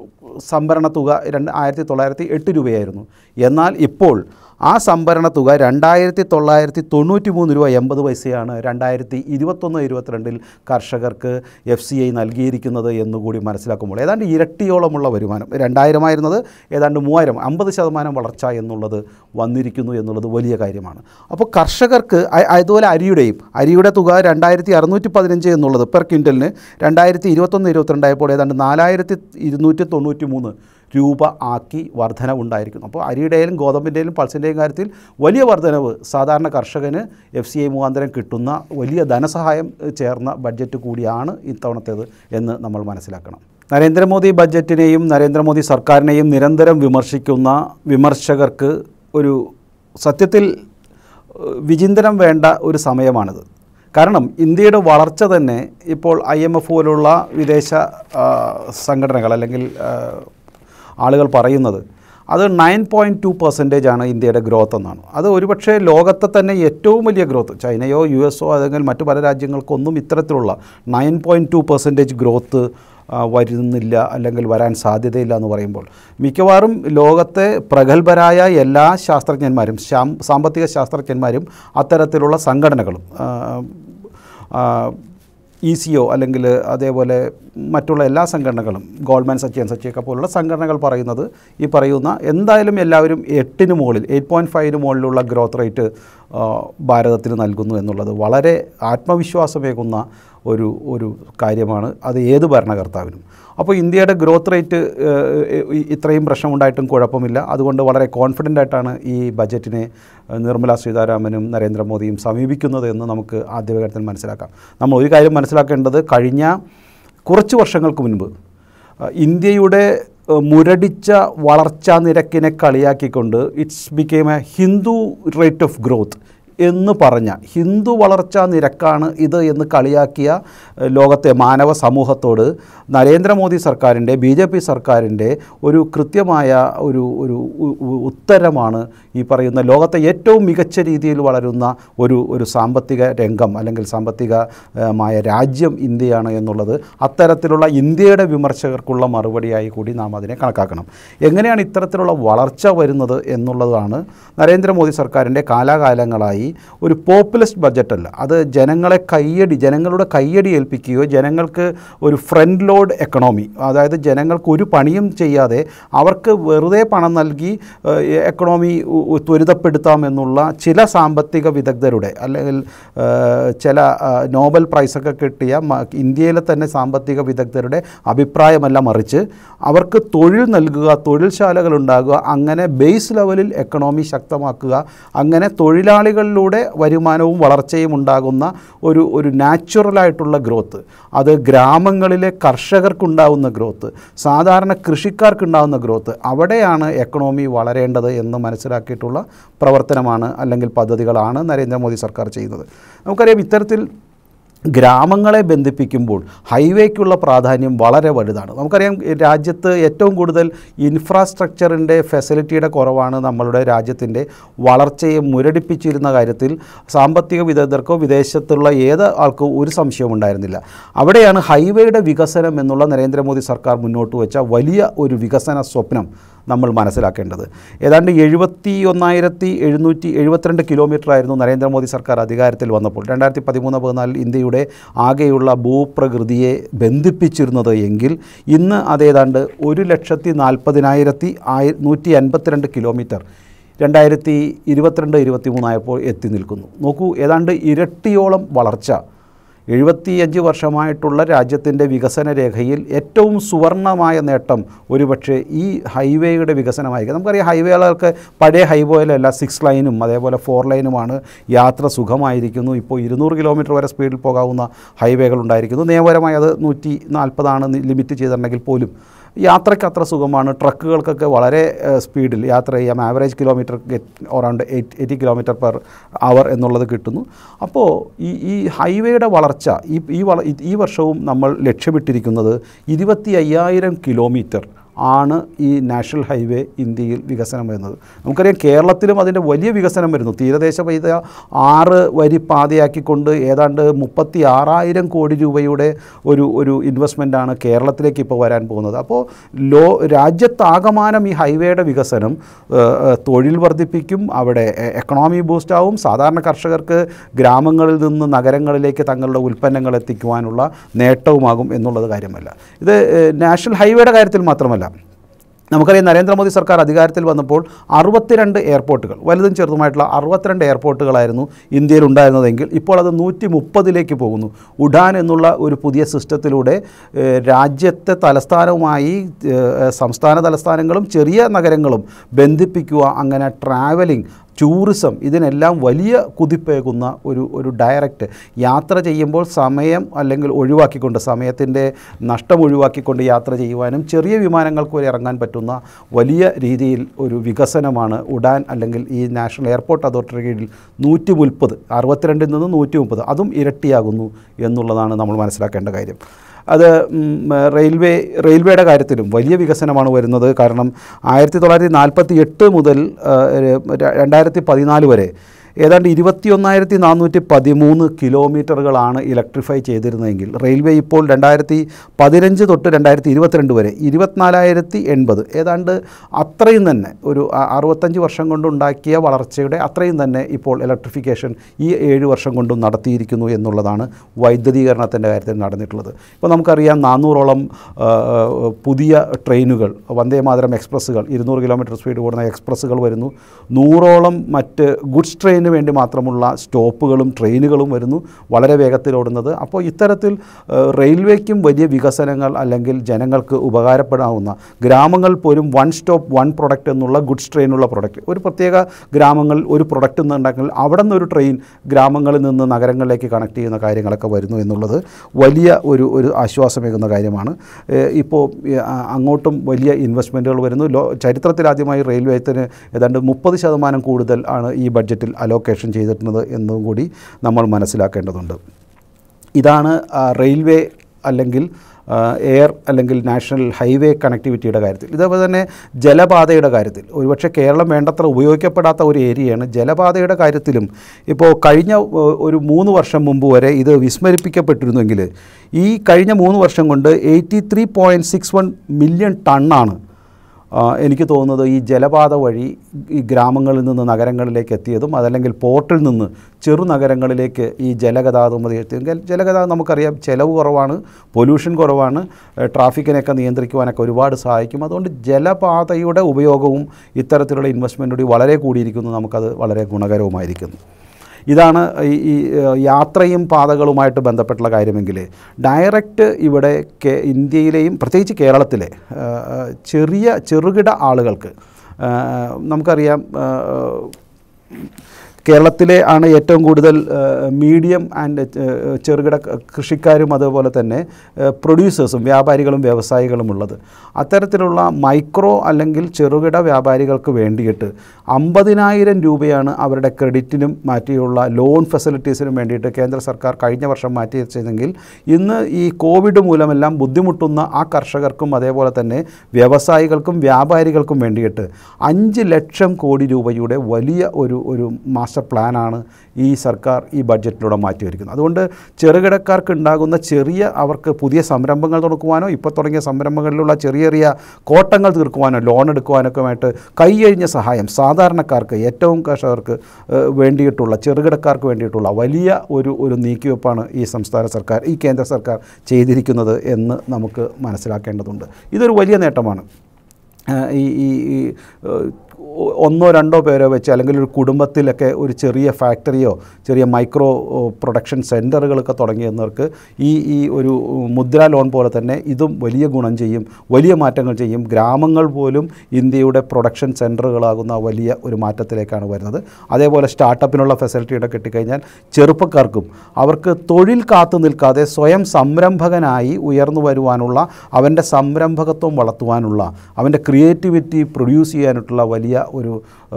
സംഭരണ തുക രണ്ട് ആയിരത്തി തൊള്ളായിരത്തി എട്ട് രൂപയായിരുന്നു എന്നാൽ ഇപ്പോൾ ആ സംഭരണ തുക രണ്ടായിരത്തി തൊള്ളായിരത്തി തൊണ്ണൂറ്റി മൂന്ന് രൂപ എൺപത് പൈസയാണ് രണ്ടായിരത്തി ഇരുപത്തൊന്ന് ഇരുപത്തിരണ്ടിൽ കർഷകർക്ക് എഫ് സി ഐ നൽകിയിരിക്കുന്നത് എന്നുകൂടി മനസ്സിലാക്കുമ്പോൾ ഏതാണ്ട് ഇരട്ടിയോളമുള്ള വരുമാനം രണ്ടായിരമായിരുന്നത് ഏതാണ്ട് മൂവായിരം അമ്പത് ശതമാനം വളർച്ച എന്നുള്ളത് വന്നിരിക്കുന്നു എന്നുള്ളത് വലിയ കാര്യമാണ് അപ്പോൾ കർഷകർക്ക് അ- അതുപോലെ അരിയുടെയും അരിയുടെ തുക രണ്ടായിരത്തി അറുന്നൂറ്റി പതിനഞ്ച് എന്നുള്ളത് പെർ ക്വിൻ്റലിന് രണ്ടായിരത്തി ഇരുപത്തൊന്ന് ഇരുപത്തിരണ്ടായപ്പോൾ ഏതാണ്ട് നാലായിരത്തി ഇരുന്നൂറ്റി തൊണ്ണൂറ്റി മൂന്ന് രൂപ ആക്കി വർധനവുണ്ടായിരിക്കുന്നു അപ്പോൾ അരിയുടെയും ഗോതമ്പിൻ്റെയും പൾസിൻ്റെയും കാര്യത്തിൽ വലിയ വർധനവ് സാധാരണ കർഷകന് എഫ് സി ഐ മുഖാന്തരം കിട്ടുന്ന വലിയ ധനസഹായം ഏഹ്, ചേർന്ന ബഡ്ജറ്റ് കൂടിയാണ് ഇത്തവണത്തേത് എന്ന് നമ്മൾ മനസ്സിലാക്കണം നരേന്ദ്രമോദി ബഡ്ജറ്റിനെയും നരേന്ദ്രമോദി സർക്കാരിനെയും നിരന്തരം വിമർശിക്കുന്ന വിമർശകർക്ക് ഒരു സത്യത്തിൽ ഏഹ്, വിചിന്തനം വേണ്ട ഒരു സമയമാണിത് കാരണം ഇന്ത്യയുടെ വളർച്ച തന്നെ ഇപ്പോൾ ഐ എം എഫ് പോലുള്ള വിദേശ ആ, സംഘടനകൾ അല്ലെങ്കിൽ ആ, ആളുകൾ പറയുന്നത് അത് നയൻ പോയിൻറ്റ് ടു പെർസെൻറ്റേജ് ആണ് ഇന്ത്യയുടെ ഗ്രോത്ത് എന്നാണ് അത് ഒരുപക്ഷെ ലോകത്തെ തന്നെ ഏറ്റവും വലിയ ഗ്രോത്ത് ചൈനയോ യു എസോ അല്ലെങ്കിൽ മറ്റു പല രാജ്യങ്ങൾക്കൊന്നും ഇത്തരത്തിലുള്ള nine point two percentage growth ആ, വരുന്നില്ല അല്ലെങ്കിൽ വരാൻ സാധ്യതയില്ല എന്ന് പറയുമ്പോൾ മിക്കവാറും ലോകത്തെ പ്രഗത്ഭരായ എല്ലാ ശാസ്ത്രജ്ഞന്മാരും ശാം- സാമ്പത്തിക ശാസ്ത്രജ്ഞന്മാരും അത്തരത്തിലുള്ള സംഘടനകളും ഇ സി ഒ അല്ലെങ്കിൽ അതേപോലെ മറ്റുള്ള എല്ലാ സംഘടനകളും ഗോൾഡ്മാൻ സച്ചി ആൻഡ് സച്ചിയൊക്കെ പോലുള്ള സംഘടനകൾ പറയുന്നത് ഈ പറയുന്ന എന്തായാലും എല്ലാവരും എട്ടിന് മുകളിൽ എയ്റ്റ് പോയിൻറ്റ് ഫൈവിന് മുകളിലുള്ള ഗ്രോത്ത് റേറ്റ് ഭാരതത്തിന് നൽകുന്നു എന്നുള്ളത് വളരെ ആത്മവിശ്വാസമേകുന്ന ഒരു ഒരു കാര്യമാണ് അത് ഏത് ഭരണകർത്താവിനും അപ്പോൾ ഇന്ത്യയുടെ ഗ്രോത്ത് റേറ്റ് ഇത്രയും പ്രശ്നമുണ്ടായിട്ടും കുഴപ്പമില്ല അതുകൊണ്ട് വളരെ കോൺഫിഡൻ്റ് ആയിട്ടാണ് ഈ ബജറ്റിനെ ഏഹ്, നിർമ്മല സീതാരാമനും നരേന്ദ്രമോദിയും സമീപിക്കുന്നത് എന്ന് നമുക്ക് ആദ്യഘട്ടത്തിൽ മനസ്സിലാക്കാം നമ്മൾ ഒരു കാര്യം മനസ്സിലാക്കേണ്ടത് കഴിഞ്ഞ കുറച്ച് വർഷങ്ങൾക്ക് മുൻപ് അഹ്, ഇന്ത്യയുടെ ഏഹ്, മുരടിച്ച വളർച്ചാ നിരക്കിനെ കളിയാക്കിക്കൊണ്ട് it's became a Hindu rate of growth എന്ന് പറഞ്ഞ ഹിന്ദു വളർച്ചാ നിരക്കാണ് ഇത് എന്ന് കളിയാക്കിയ ഏഹ്, ലോകത്തെ മാനവ സമൂഹത്തോട് നരേന്ദ്രമോദി സർക്കാരിൻ്റെ ബി ജെ പി സർക്കാരിൻ്റെ ഒരു കൃത്യമായ ഒരു ഒരു ഉ- ഉ- ഉത്തരമാണ് ഈ പറയുന്ന ലോകത്തെ ഏറ്റവും മികച്ച രീതിയിൽ വളരുന്ന ഒരു ഒരു സാമ്പത്തിക രംഗം അല്ലെങ്കിൽ സാമ്പത്തികമായ രാജ്യം ഇന്ത്യയാണ് എന്നുള്ളത് അത്തരത്തിലുള്ള ഇന്ത്യയുടെ വിമർശകർക്കുള്ള മറുപടിയായി കൂടി നാം അതിനെ കണക്കാക്കണം എങ്ങനെയാണ് ഇത്തരത്തിലുള്ള വളർച്ച വരുന്നത് എന്നുള്ളതാണ് നരേന്ദ്രമോദി സർക്കാരിൻ്റെ കാലാകാലങ്ങളായി ഒരു പോപ്പുലിസ്റ്റ് ബഡ്ജറ്റല്ല അത് ജനങ്ങളെ കയ്യടി ജനങ്ങളുടെ കയ്യടി ഏൽപ്പിക്കുകയോ ജനങ്ങൾക്ക് ഒരു ഫ്രണ്ട് ലോഡ് എക്കണോമി അതായത് ജനങ്ങൾക്ക് ഒരു പണിയും ചെയ്യാതെ അവർക്ക് വെറുതെ പണം നൽകി ഏഹ്, എക്കണോമി ഉ- ഉ- ത്വരിതപ്പെടുത്താമെന്നുള്ള ചില സാമ്പത്തിക വിദഗ്ധരുടെ അല്ലെങ്കിൽ ഏഹ്, ചില ആ, നോബൽ പ്രൈസൊക്കെ കിട്ടിയ മ- ഇന്ത്യയിലെ തന്നെ സാമ്പത്തിക വിദഗ്ധരുടെ അഭിപ്രായമല്ല മറിച്ച് അവർക്ക് തൊഴിൽ നൽകുക തൊഴിൽശാലകൾ ഉണ്ടാകുക അങ്ങനെ ബേസ് ലെവലിൽ എക്കണോമി ശക്തമാക്കുക അങ്ങനെ തൊഴിലാളികളിലൂടെ വരുമാനവും വളർച്ചയും ഉണ്ടാകുന്ന ഒരു ഒരു നാച്ചുറലായിട്ടുള്ള ഗ്രോത്ത് അത് ഗ്രാമങ്ങളിലെ കർഷകർക്കുണ്ടാകുന്ന ഗ്രോത്ത് സാധാരണ കൃഷിക്കാർക്കുണ്ടാകുന്ന ഗ്രോത്ത് അവിടെയാണ് എക്കണോമി വളരേണ്ടത് എന്ന് മനസ്സിലാക്കിയിട്ടുള്ള പ്രവർത്തനമാണ് അല്ലെങ്കിൽ പദ്ധതികളാണ് നരേന്ദ്രമോദി സർക്കാർ ചെയ്യുന്നത് നമുക്കറിയാം ഇത്തരത്തിൽ ഗ്രാമങ്ങളെ ബന്ധിപ്പിക്കുമ്പോൾ ഹൈവേക്കുള്ള പ്രാധാന്യം വളരെ വലുതാണ് നമുക്കറിയാം ഈ രാജ്യത്ത് ഏറ്റവും കൂടുതൽ ഇൻഫ്രാസ്ട്രക്ചറിൻ്റെ ഫെസിലിറ്റിയുടെ കുറവാണ് നമ്മളുടെ രാജ്യത്തിൻ്റെ വളർച്ചയെ മുരടിപ്പിച്ചിരുന്ന കാര്യത്തിൽ സാമ്പത്തിക വിദഗ്ധർക്കോ വിദേശത്തുള്ള ഏത് ആൾക്കോ ഒരു സംശയവും ഉണ്ടായിരുന്നില്ല അവിടെയാണ് ഹൈവേയുടെ വികസനം എന്നുള്ള നരേന്ദ്രമോദി സർക്കാർ മുന്നോട്ട് വെച്ച വലിയ ഒരു വികസന സ്വപ്നം നമ്മൾ മനസ്സിലാക്കേണ്ടത് ഏതാണ്ട് എഴുപത്തി ഒന്നായിരത്തി എഴുന്നൂറ്റി എഴുപത്തിരണ്ട് കിലോമീറ്റർ ആയിരുന്നു നരേന്ദ്രമോദി സർക്കാർ അധികാരത്തിൽ വന്നപ്പോൾ രണ്ടായിരത്തി പതിമൂന്ന് പതിനാലിൽ ഇന്ത്യയുടെ ആകെയുള്ള ഭൂപ്രകൃതിയെ ബന്ധിപ്പിച്ചിരുന്നത് എങ്കിൽ ഇന്ന് അതേതാണ്ട് ഒരു ലക്ഷത്തി നാൽപ്പതിനായിരത്തി ആയി നൂറ്റി അൻപത്തിരണ്ട് കിലോമീറ്റർ രണ്ടായിരത്തി ഇരുപത്തിരണ്ട് ഇരുപത്തി മൂന്നായപ്പോൾ എത്തി നിൽക്കുന്നു നോക്കൂ ഏതാണ്ട് ഇരട്ടിയോളം വളർച്ച എഴുപത്തിയഞ്ച് വർഷമായിട്ടുള്ള രാജ്യത്തിൻ്റെ വികസന രേഖയിൽ ഏറ്റവും സുവർണമായ നേട്ടം ഒരുപക്ഷെ ഈ ഹൈവേയുടെ വികസനമായിരിക്കും നമുക്കറിയാം ഹൈവേകളൊക്കെ പഴയ ഹൈവേയിലല്ല സിക്സ് ലൈനും അതേപോലെ ഫോർ ലൈനുമാണ് യാത്ര സുഖമായിരിക്കുന്നു ഇപ്പോൾ ഇരുന്നൂറ് കിലോമീറ്റർ വരെ സ്പീഡിൽ പോകാവുന്ന ഹൈവേകൾ ഉണ്ടായിരിക്കുന്നു നിയമപരമായി അത് നൂറ്റി നാൽപ്പതാണ് ലിമിറ്റ് ചെയ്തിട്ടുണ്ടെങ്കിൽ പോലും യാത്രയ്ക്ക് അത്ര സുഖമാണ് ട്രക്കുകൾക്കൊക്കെ വളരെ ഏഹ്, സ്പീഡിൽ യാത്ര ചെയ്യാം average kilometre around eight eighty kilometre per hour എന്നുള്ളത് കിട്ടുന്നു അപ്പോൾ ഈ ഈ ഹൈവേയുടെ വളർച്ച ഈ ഈ വള ഈ വർഷവും നമ്മൾ ലക്ഷ്യമിട്ടിരിക്കുന്നത് ഇരുപത്തി അയ്യായിരം കിലോമീറ്റർ ആണ് ഈ നാഷണൽ ഹൈവേ ഇന്ത്യയിൽ വികസനം വരുന്നത് നമുക്കറിയാം കേരളത്തിലും അതിൻ്റെ വലിയ വികസനം വരുന്നു തീരദേശ പൈത ആറ് വരി പാതയാക്കിക്കൊണ്ട് ഏതാണ്ട് മുപ്പത്തി ആറായിരം കോടി രൂപയുടെ ഒരു ഒരു ഇൻവെസ്റ്റ്മെൻറ്റാണ് കേരളത്തിലേക്ക് ഇപ്പോൾ വരാൻ പോകുന്നത് അപ്പോൾ ലോ രാജ്യത്താകമാനം ഈ ഹൈവേയുടെ വികസനം ഏഹ്, ഏഹ്, തൊഴിൽ വർദ്ധിപ്പിക്കും അവിടെ എ- എക്കണോമി ബൂസ്റ്റ് ആവും സാധാരണ കർഷകർക്ക് ഗ്രാമങ്ങളിൽ നിന്ന് നഗരങ്ങളിലേക്ക് തങ്ങളുടെ ഉൽപ്പന്നങ്ങൾ എത്തിക്കുവാനുള്ള നേട്ടവുമാകും എന്നുള്ളത് കാര്യമല്ല ഇത് ഏഹ്, നാഷണൽ ഹൈവേയുടെ കാര്യത്തിൽ മാത്രമല്ല നമുക്കറിയാം നരേന്ദ്രമോദി സർക്കാർ അധികാരത്തിൽ വന്നപ്പോൾ അറുപത്തിരണ്ട് എയർപോർട്ടുകൾ വലുതും ചെറുതുമായിട്ടുള്ള അറുപത്തിരണ്ട് എയർപോർട്ടുകളായിരുന്നു ഇന്ത്യയിൽ ഉണ്ടായിരുന്നതെങ്കിൽ ഇപ്പോൾ അത് നൂറ്റി മുപ്പതിലേക്ക് പോകുന്നു ഉഡാൻ എന്നുള്ള ഒരു പുതിയ സിസ്റ്റത്തിലൂടെ ഏഹ്, രാജ്യത്തെ തലസ്ഥാനവുമായി ഏഹ്, സംസ്ഥാന തലസ്ഥാനങ്ങളും ചെറിയ നഗരങ്ങളും ബന്ധിപ്പിക്കുക അങ്ങനെ ട്രാവലിംഗ് ടൂറിസം ഇതിനെല്ലാം വലിയ കുതിപ്പേകുന്ന ഒരു ഒരു ഡയറക്റ്റ് യാത്ര ചെയ്യുമ്പോൾ സമയം അല്ലെങ്കിൽ ഒഴിവാക്കിക്കൊണ്ട് സമയത്തിൻ്റെ നഷ്ടം ഒഴിവാക്കിക്കൊണ്ട് യാത്ര ചെയ്യുവാനും ചെറിയ വിമാനങ്ങൾക്ക് വരെ ഇറങ്ങാൻ പറ്റുന്ന വലിയ രീതിയിൽ ഒരു വികസനമാണ് ഉഡാൻ അല്ലെങ്കിൽ ഈ നാഷണൽ എയർപോർട്ട് അതോറിറ്റിയുടെ കീഴിൽ നൂറ്റി മുപ്പത് അറുപത്തിരണ്ടിൽ നിന്ന് നൂറ്റി മുപ്പത് അതും ഇരട്ടിയാകുന്നു എന്നുള്ളതാണ് നമ്മൾ മനസ്സിലാക്കേണ്ട കാര്യം അത് ഉം, റെയിൽവേ റെയിൽവേയുടെ കാര്യത്തിലും വലിയ വികസനമാണ് വരുന്നത് കാരണം ആയിരത്തി തൊള്ളായിരത്തി നാൽപ്പത്തി എട്ട് മുതൽ ആ, ര- രണ്ടായിരത്തി പതിനാല് വരെ ഏതാണ്ട് ഇരുപത്തിയൊന്നായിരത്തി നാനൂറ്റി പതിമൂന്ന് കിലോമീറ്ററുകളാണ് ഇലക്ട്രിഫൈ ചെയ്തിരുന്നതെങ്കിൽ റെയിൽവേ ഇപ്പോൾ രണ്ടായിരത്തി പതിനഞ്ച് തൊട്ട് രണ്ടായിരത്തി ഇരുപത്തിരണ്ട് വരെ ഇരുപത്തിനാലായിരത്തി എൺപത് ഏതാണ്ട് അത്രയും തന്നെ ഒരു അ- അറുപത്തഞ്ച് വർഷം കൊണ്ടുണ്ടാക്കിയ വളർച്ചയുടെ അത്രയും തന്നെ ഇപ്പോൾ ഇലക്ട്രിഫിക്കേഷൻ ഈ ഏഴ് വർഷം കൊണ്ടും നടത്തിയിരിക്കുന്നു എന്നുള്ളതാണ് വൈദ്യുതീകരണത്തിൻ്റെ കാര്യത്തിൽ നടന്നിട്ടുള്ളത് ഇപ്പോൾ നമുക്കറിയാം നാനൂറോളം ആ, പുതിയ ട്രെയിനുകൾ വന്ദേ മാതരം എക്സ്പ്രസ്സുകൾ ഇരുന്നൂറ് കിലോമീറ്റർ സ്പീഡ് കൂടുന്ന എക്സ്പ്രസ്സുകൾ വരുന്നു നൂറോളം മറ്റ് ഗുഡ്സ് ട്രെയിനിന് വേണ്ടി മാത്രമുള്ള സ്റ്റോപ്പുകളും ട്രെയിനുകളും വരുന്നു വളരെ വേഗത്തിൽ ഓടുന്നത് അപ്പോൾ ഇത്തരത്തിൽ ആ, റെയിൽവേക്കും വലിയ വികസനങ്ങൾ അല്ലെങ്കിൽ ജനങ്ങൾക്ക് ഉപകാരപ്പെടാവുന്ന ഗ്രാമങ്ങൾ പോലും വൺ സ്റ്റോപ്പ് വൺ പ്രൊഡക്റ്റ് എന്നുള്ള ഗുഡ്സ് ട്രെയിനുള്ള പ്രൊഡക്റ്റ് ഒരു പ്രത്യേക ഗ്രാമങ്ങളിൽ ഒരു പ്രൊഡക്റ്റ് ഉണ്ടെങ്കിൽ അവിടെ നിന്നൊരു ട്രെയിൻ ഗ്രാമങ്ങളിൽ നിന്ന് നഗരങ്ങളിലേക്ക് കണക്ട് ചെയ്യുന്ന കാര്യങ്ങളൊക്കെ വരുന്നു എന്നുള്ളത് വലിയ ഒരു ഒരു ആശ്വാസമേകുന്ന കാര്യമാണ് ഏഹ് ഇപ്പോൾ ഈ ആ- അങ്ങോട്ടും വലിയ ഇൻവെസ്റ്റ്മെൻറ്റുകൾ വരുന്നു ലോ ചരിത്രത്തിലാദ്യമായി റെയിൽവേത്തിന് ഏതാണ്ട് മുപ്പത് ശതമാനം കൂടുതൽ ആണ് ഈ ബഡ്ജറ്റിൽ അലോക്കേഷൻ ചെയ്തിട്ടുള്ളത് എന്നും കൂടി നമ്മൾ മനസ്സിലാക്കേണ്ടതുണ്ട് ഇതാണ് ആ, റെയിൽവേ അല്ലെങ്കിൽ ആ, എയർ അല്ലെങ്കിൽ നാഷണൽ ഹൈവേ കണക്ടിവിറ്റിയുടെ കാര്യത്തിൽ ഇതേപോലെ തന്നെ ജലപാതയുടെ കാര്യത്തിൽ ഒരുപക്ഷെ കേരളം വേണ്ടത്ര ഉപയോഗിക്കപ്പെടാത്ത ഒരു ഏരിയയാണ് ജലപാതയുടെ കാര്യത്തിലും ഇപ്പോൾ കഴിഞ്ഞ ഏ, ഒരു മൂന്ന് വർഷം മുമ്പ് വരെ ഇത് വിസ്മരിപ്പിക്കപ്പെട്ടിരുന്നുവെങ്കിൽ ഈ കഴിഞ്ഞ മൂന്ന് വർഷം കൊണ്ട് eighty three point six one million ടണ്ണാണ് ആ, എനിക്ക് തോന്നുന്നത് ഈ ജലപാത വഴി ഈ ഗ്രാമങ്ങളിൽ നിന്ന് നഗരങ്ങളിലേക്ക് എത്തിയതും അതല്ലെങ്കിൽ പോർട്ടിൽ നിന്ന് ചെറു നഗരങ്ങളിലേക്ക് ഈ ജലഗതാഗതം എത്തിയെങ്കിൽ ജലഗതാഗതം നമുക്കറിയാം ചിലവ് കുറവാണ് പൊല്യൂഷൻ കുറവാണ് ഏഹ് ട്രാഫിക്കിനെയൊക്കെ നിയന്ത്രിക്കുവാനൊക്കെ ഒരുപാട് സഹായിക്കും അതുകൊണ്ട് ജലപാതയുടെ ഉപയോഗവും ഇത്തരത്തിലുള്ള ഇൻവെസ്റ്റ്മെൻറ്റ് വളരെ കൂടിയിരിക്കുന്നു നമുക്കത് വളരെ ഗുണകരവുമായിരിക്കുന്നു ഇതാണ് ഈ ഈ ഏഹ്, യാത്രയും പാതകളുമായിട്ട് ബന്ധപ്പെട്ടുള്ള കാര്യമെങ്കിൽ ഡയറക്റ്റ് ഇവിടെ കേ ഇന്ത്യയിലെയും പ്രത്യേകിച്ച് കേരളത്തിലെ ഏഹ്, ചെറിയ ചെറുകിട ആളുകൾക്ക് ഏഹ്, നമുക്കറിയാം ഏഹ്, കേരളത്തിലെ ആണ് ഏറ്റവും കൂടുതൽ മീഡിയം ആൻഡ് ചെറുകിട ക- കൃഷിക്കാരും അതുപോലെ തന്നെ പ്രൊഡ്യൂസേഴ്സും വ്യാപാരികളും വ്യവസായികളും ഉള്ളത് അത്തരത്തിലുള്ള മൈക്രോ അല്ലെങ്കിൽ ചെറുകിട വ്യാപാരികൾക്ക് വേണ്ടിയിട്ട് അമ്പതിനായിരം രൂപയാണ് അവരുടെ ക്രെഡിറ്റിനും മാറ്റിയുള്ള ലോൺ ഫെസിലിറ്റീസിനും വേണ്ടിയിട്ട് കേന്ദ്ര സർക്കാർ കഴിഞ്ഞ വർഷം മാറ്റി വെച്ചതെങ്കിൽ ഇന്ന് ഈ കോവിഡ് മൂലമെല്ലാം ബുദ്ധിമുട്ടുന്ന ആ കർഷകർക്കും അതേപോലെ തന്നെ വ്യവസായികൾക്കും വ്യാപാരികൾക്കും വേണ്ടിയിട്ട് അഞ്ച് ലക്ഷം കോടി രൂപയുടെ വലിയ ഒരു ഒരു മാസ്റ്റർ പ്ലാനാണ് ഈ സർക്കാർ ഈ ബഡ്ജറ്റിലൂടെ മാറ്റിവരിക്കുന്നത് അതുകൊണ്ട് ചെറുകിടക്കാർക്ക് ഉണ്ടാകുന്ന ചെറിയ അവർക്ക് പുതിയ സംരംഭങ്ങൾ തുടക്കുവാനോ ഇപ്പോൾ തുടങ്ങിയ സംരംഭങ്ങളിലുള്ള ചെറിയ ചെറിയ കോട്ടങ്ങൾ തീർക്കുവാനോ ലോൺ എടുക്കുവാനൊക്കെയായിട്ട് കൈയഴിഞ്ഞ സഹായം സാധാരണക്കാർക്ക് ഏറ്റവും കർഷകർക്ക് ഏഹ്, വേണ്ടിയിട്ടുള്ള ചെറുകിടക്കാർക്ക് വേണ്ടിയിട്ടുള്ള വലിയ ഒരു ഒരു നീക്കിവെപ്പാണ് ഈ സംസ്ഥാന സർക്കാർ ഈ കേന്ദ്ര സർക്കാർ ചെയ്തിരിക്കുന്നത് എന്ന് നമുക്ക് മനസ്സിലാക്കേണ്ടതുണ്ട് ഇതൊരു വലിയ നേട്ടമാണ് ഏഹ് ഈ ഈ ഈ ഏഹ് ഒന്നോ രണ്ടോ പേരോ വെച്ച് അല്ലെങ്കിൽ ഒരു കുടുംബത്തിലൊക്കെ ഒരു ചെറിയ ഫാക്ടറിയോ ചെറിയ മൈക്രോ പ്രൊഡക്ഷൻ സെൻറ്ററുകളൊക്കെ തുടങ്ങിയെന്നവർക്ക് ഈ ഈ ഒരു മുദ്രാ ലോൺ പോലെ തന്നെ ഇതും വലിയ ഗുണം ചെയ്യും വലിയ മാറ്റങ്ങൾ ചെയ്യും ഗ്രാമങ്ങൾ പോലും ഇന്ത്യയുടെ പ്രൊഡക്ഷൻ സെൻറ്ററുകളാകുന്ന വലിയ ഒരു മാറ്റത്തിലേക്കാണ് വരുന്നത് അതേപോലെ സ്റ്റാർട്ടപ്പിനുള്ള ഫെസിലിറ്റിയുടെ കിട്ടിക്കഴിഞ്ഞാൽ ചെറുപ്പക്കാർക്കും അവർക്ക് തൊഴിൽ കാത്തു നിൽക്കാതെ സ്വയം സംരംഭകനായി ഉയർന്നു വരുവാനുള്ള അവൻ്റെ സംരംഭകത്വം വളർത്തുവാനുള്ള അവൻ്റെ ക്രിയേറ്റിവിറ്റി പ്രൊഡ്യൂസ് ചെയ്യാനായിട്ടുള്ള വലിയ ഒരു ആ,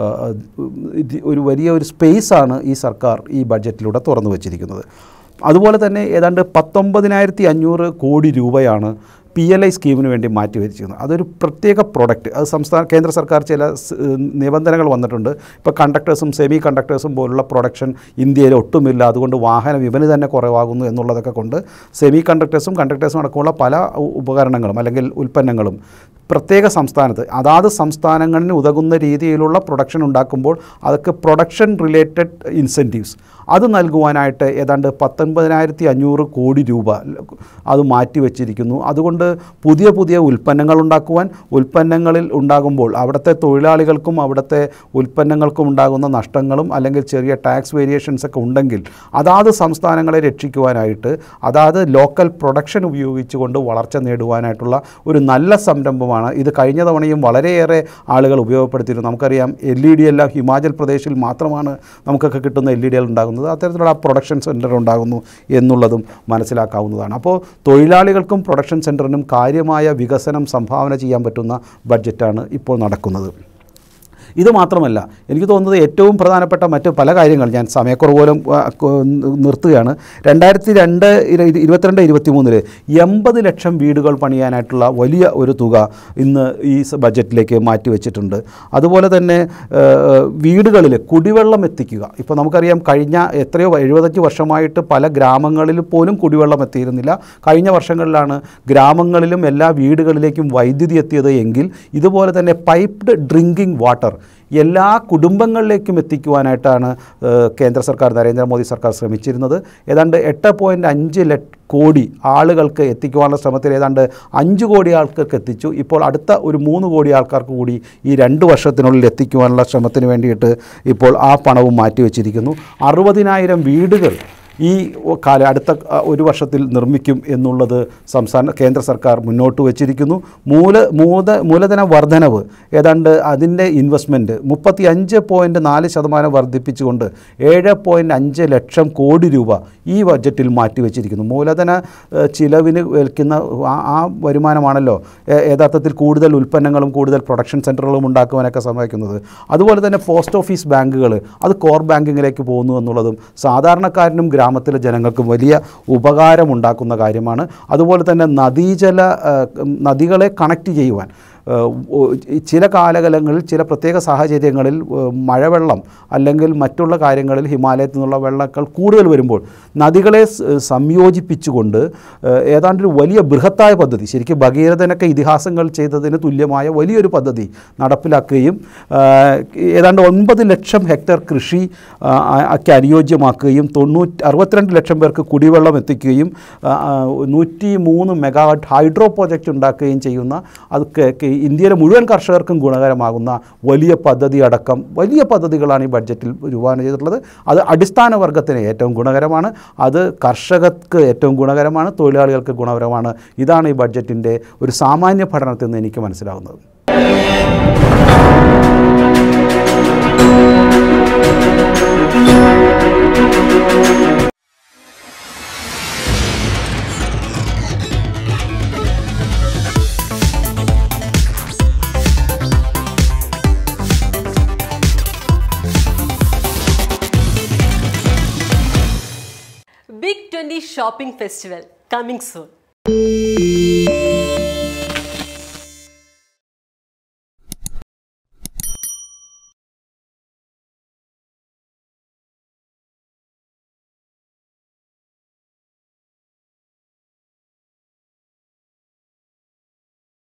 ഇത് ഒരു വലിയ ഒരു സ്പേസാണ് ഈ സർക്കാർ ഈ ബഡ്ജറ്റിലൂടെ തുറന്നു വച്ചിരിക്കുന്നത് അതുപോലെ തന്നെ ഏതാണ്ട് പത്തൊമ്പതിനായിരത്തി അഞ്ഞൂറ് കോടി രൂപയാണ് പി എൽ ഐ സ്കീമിന് വേണ്ടി മാറ്റിവെച്ചിരിക്കുന്നത് അതൊരു പ്രത്യേക പ്രോഡക്റ്റ് അത് സംസ്ഥാന കേന്ദ്ര സർക്കാർ ചില സ്- നിബന്ധനകൾ വന്നിട്ടുണ്ട് ഇപ്പോൾ കണ്ടക്ടേഴ്സും സെമി കണ്ടക്ടേഴ്സും പോലുള്ള പ്രൊഡക്ഷൻ ഇന്ത്യയിൽ ഒട്ടുമില്ല അതുകൊണ്ട് വാഹന വിപണി തന്നെ കുറവാകുന്നു എന്നുള്ളതൊക്കെ കൊണ്ട് സെമി കണ്ടക്ടേഴ്സും കണ്ടക്ടേഴ്സും അടക്കമുള്ള പല ഉ- ഉപകരണങ്ങളും അല്ലെങ്കിൽ ഉൽപ്പന്നങ്ങളും പ്രത്യേക സംസ്ഥാനത്ത് അതാത് സംസ്ഥാനങ്ങളിന് ഉതകുന്ന രീതിയിലുള്ള പ്രൊഡക്ഷൻ ഉണ്ടാക്കുമ്പോൾ അതൊക്കെ പ്രൊഡക്ഷൻ റിലേറ്റഡ് ഇൻസെൻറ്റീവ്സ് അത് നൽകുവാനായിട്ട് ഏതാണ്ട് പത്തൊൻപതിനായിരത്തി അഞ്ഞൂറ് കോടി രൂപ അത് മാറ്റിവെച്ചിരിക്കുന്നു അതുകൊണ്ട് പുതിയ പുതിയ ഉൽപ്പന്നങ്ങൾ ഉണ്ടാക്കുവാൻ ഉൽപ്പന്നങ്ങളിൽ ഉണ്ടാകുമ്പോൾ അവിടുത്തെ തൊഴിലാളികൾക്കും അവിടുത്തെ ഉൽപ്പന്നങ്ങൾക്കും ഉണ്ടാകുന്ന നഷ്ടങ്ങളും അല്ലെങ്കിൽ ചെറിയ ടാക്സ് വേരിയേഷൻസ് ഒക്കെ ഉണ്ടെങ്കിൽ അതാത് സംസ്ഥാനങ്ങളെ രക്ഷിക്കുവാനായിട്ട് അതാത് ലോക്കൽ പ്രൊഡക്ഷൻ ഉപയോഗിച്ചുകൊണ്ട് വളർച്ച നേടുവാനായിട്ടുള്ള ഒരു നല്ല സംരംഭമാണ് ഇത് കഴിഞ്ഞ തവണയും വളരെയേറെ ആളുകൾ ഉപയോഗപ്പെടുത്തിയിരുന്നു നമുക്കറിയാം എൽ ഇ ഡി എല്ലാം ഹിമാചൽ പ്രദേശിൽ മാത്രമാണ് നമുക്കൊക്കെ കിട്ടുന്ന എൽ ഇ ഡികൾ ഉണ്ടാകുന്നത് അത്തരത്തിലുള്ള പ്രൊഡക്ഷൻ സെൻറ്റർ ഉണ്ടാകുന്നു എന്നുള്ളതും മനസ്സിലാക്കാവുന്നതാണ് അപ്പോൾ തൊഴിലാളികൾക്കും പ്രൊഡക്ഷൻ സെൻറ്ററിനും കാര്യമായ വികസനം സംഭാവന ചെയ്യാൻ പറ്റുന്ന ബഡ്ജറ്റാണ് ഇപ്പോൾ നടക്കുന്നത് ഇത് മാത്രമല്ല എനിക്ക് തോന്നുന്നത് ഏറ്റവും പ്രധാനപ്പെട്ട മറ്റ് പല കാര്യങ്ങൾ ഞാൻ സമയക്കുറവ് പോലും ആ, കൊ- നിർത്തുകയാണ് രണ്ടായിരത്തി രണ്ട് ഇര- ഇരു- ഇരുപത്തിരണ്ട് ഇരുപത്തി മൂന്നില് എൺപത് ലക്ഷം വീടുകൾ പണിയാനായിട്ടുള്ള വലിയ ഒരു തുക ഇന്ന് ഈ സ- ബഡ്ജറ്റിലേക്ക് മാറ്റിവെച്ചിട്ടുണ്ട് അതുപോലെ തന്നെ വീടുകളിൽ കുടിവെള്ളം എത്തിക്കുക ഇപ്പോൾ നമുക്കറിയാം കഴിഞ്ഞ എത്രയോ എഴുപത്തഞ്ച് വർഷമായിട്ട് പല ഗ്രാമങ്ങളിൽ പോലും കുടിവെള്ളം എത്തിയിരുന്നില്ല കഴിഞ്ഞ വർഷങ്ങളിലാണ് ഗ്രാമങ്ങളിലും എല്ലാ വീടുകളിലേക്കും വൈദ്യുതി എത്തിയത് എങ്കിൽ ഇതുപോലെ തന്നെ പൈപ്ഡ് ഡ്രിങ്കിങ് വാട്ടർ എല്ലാ കുടുംബങ്ങളിലേക്കും എത്തിക്കുവാനായിട്ടാണ് ഏഹ്, കേന്ദ്ര സർക്കാർ നരേന്ദ്രമോദി സർക്കാർ ശ്രമിച്ചിരുന്നത് ഏതാണ്ട് എട്ട് പോയിൻറ്റ് അഞ്ച് ലക്ഷ കോടി ആളുകൾക്ക് എത്തിക്കുവാനുള്ള ശ്രമത്തിൽ ഏതാണ്ട് അഞ്ച് കോടി ആൾക്കാർക്ക് എത്തിച്ചു ഇപ്പോൾ അടുത്ത ഒരു മൂന്ന് കോടി ആൾക്കാർക്ക് കൂടി ഈ രണ്ട് വർഷത്തിനുള്ളിൽ എത്തിക്കുവാനുള്ള ശ്രമത്തിന് വേണ്ടിയിട്ട് ഇപ്പോൾ ആ പണവും മാറ്റിവെച്ചിരിക്കുന്നു അറുപതിനായിരം വീടുകൾ ഈ കാല അടുത്ത അ, ഒരു വർഷത്തിൽ നിർമ്മിക്കും എന്നുള്ളത് സംസ്ഥാന കേന്ദ്ര സർക്കാർ മുന്നോട്ട് വച്ചിരിക്കുന്നു മൂല മൂല മൂലധന വർധനവ് ഏതാണ്ട് അതിൻ്റെ ഇൻവെസ്റ്റ്മെൻറ്റ് മുപ്പത്തി അഞ്ച് പോയിൻറ്റ് നാല് ശതമാനം വർദ്ധിപ്പിച്ചുകൊണ്ട് ഏഴ് പോയിൻറ്റ് അഞ്ച് ലക്ഷം കോടി രൂപ ഈ ബഡ്ജറ്റിൽ മാറ്റിവെച്ചിരിക്കുന്നു മൂലധന ഏ, ചിലവിന് ഏൽക്കുന്ന ആ- ആ വരുമാനമാണല്ലോ ഏ- യഥാർത്ഥത്തിൽ കൂടുതൽ ഉൽപ്പന്നങ്ങളും കൂടുതൽ പ്രൊഡക്ഷൻ സെൻറ്ററുകളും ഉണ്ടാക്കുവാനൊക്കെ സഹായിക്കുന്നത് അതുപോലെ തന്നെ പോസ്റ്റ് ഓഫീസ് ബാങ്കുകൾ അത് കോർ ബാങ്കിങ്ങിലേക്ക് പോകുന്നു എന്നുള്ളതും സാധാരണക്കാരനും ഗ്രാമത്തിലെ ജനങ്ങൾക്കും വലിയ ഉപകാരമുണ്ടാക്കുന്ന കാര്യമാണ് അതുപോലെ തന്നെ നദീജല ആ, നദികളെ കണക്ട് ചെയ്യുവാൻ ഏഹ് ഒ- ഈ ചില കാലഘട്ടങ്ങളിൽ ചില പ്രത്യേക സാഹചര്യങ്ങളിൽ ഏഹ് മഴവെള്ളം അല്ലെങ്കിൽ മറ്റുള്ള കാര്യങ്ങളിൽ ഹിമാലയത്തിൽ നിന്നുള്ള വെള്ളങ്ങൾ കൂടുതൽ വരുമ്പോൾ നദികളെ സ് സംയോജിപ്പിച്ചുകൊണ്ട് ഏഹ് ഏതാണ്ടൊരു വലിയ ബൃഹത്തായ പദ്ധതി ശരിക്കും ഭഗീരഥനൊക്കെ ഇതിഹാസങ്ങൾ ചെയ്തതിന് തുല്യമായ വലിയൊരു പദ്ധതി നടപ്പിലാക്കുകയും ഏഹ് ഏതാണ്ട് ഒൻപത് ലക്ഷം ഹെക്ടർ കൃഷി ആ, ആ, ഒക്കെ അനുയോജ്യമാക്കുകയും തൊണ്ണൂറ്റി അറുപത്തിരണ്ട് ലക്ഷം പേർക്ക് കുടിവെള്ളം എത്തിക്കുകയും ആ, ആ, നൂറ്റി മൂന്ന് മെഗാവാട്ട് ഹൈഡ്രോ പ്രോജക്റ്റ് ഉണ്ടാക്കുകയും ചെയ്യുന്ന അത് കെ- കെ- ഇന്ത്യയിലെ മുഴുവൻ കർഷകർക്കും ഗുണകരമാകുന്ന വലിയ പദ്ധതി അടക്കം വലിയ പദ്ധതികളാണ് ഈ ബഡ്ജറ്റിൽ രൂപകൽപ്പന ചെയ്തിട്ടുള്ളത് അത് അടിസ്ഥാന വർഗത്തിന് ഏറ്റവും ഗുണകരമാണ് അത് കർഷകർക്ക് ഏറ്റവും ഗുണകരമാണ് തൊഴിലാളികൾക്ക് ഗുണകരമാണ് ഇതാണ് ഈ ബഡ്ജറ്റിൻ്റെ ഒരു സാമാന്യ പഠനത്തിൽ നിന്ന് എനിക്ക് മനസ്സിലാകുന്നത് Big 20 Shopping Festival coming soon.